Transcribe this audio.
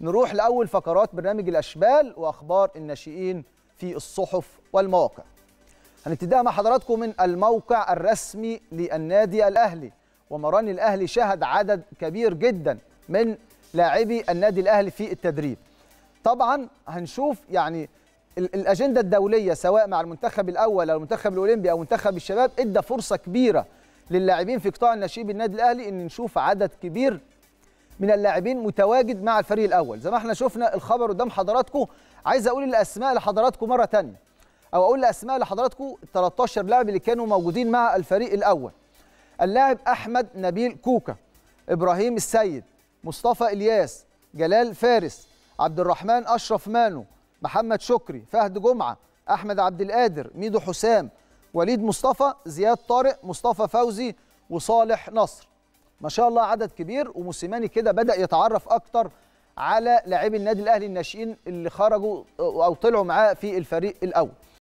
نروح لاول فقرات برنامج الاشبال واخبار الناشئين في الصحف والمواقع هنبتديها مع حضراتكم من الموقع الرسمي للنادي الاهلي ومران الاهلي شهد عدد كبير جدا من لاعبي النادي الاهلي في التدريب طبعا هنشوف يعني الاجنده الدوليه سواء مع المنتخب الاول او المنتخب الاولمبي او منتخب الشباب ادى فرصه كبيره للاعبين في قطاع الناشئين بالنادي الاهلي ان نشوف عدد كبير من اللاعبين متواجد مع الفريق الاول زي ما احنا شفنا الخبر قدام حضراتكم عايز اقول الاسماء لحضراتكم مره ثانيه او اقول الاسماء لحضراتكم ال 13 لاعب اللي كانوا موجودين مع الفريق الاول اللاعب احمد نبيل كوكا ابراهيم السيد مصطفى الياس جلال فارس عبد الرحمن اشرف مانو محمد شكري فهد جمعه احمد عبد القادر ميدو حسام وليد مصطفى زياد طارق مصطفى فوزي وصالح نصر ما شاء الله عدد كبير وموسيماني كده بدا يتعرف اكتر على لاعبي النادي الاهلي الناشئين اللي خرجوا او طلعوا معاه في الفريق الاول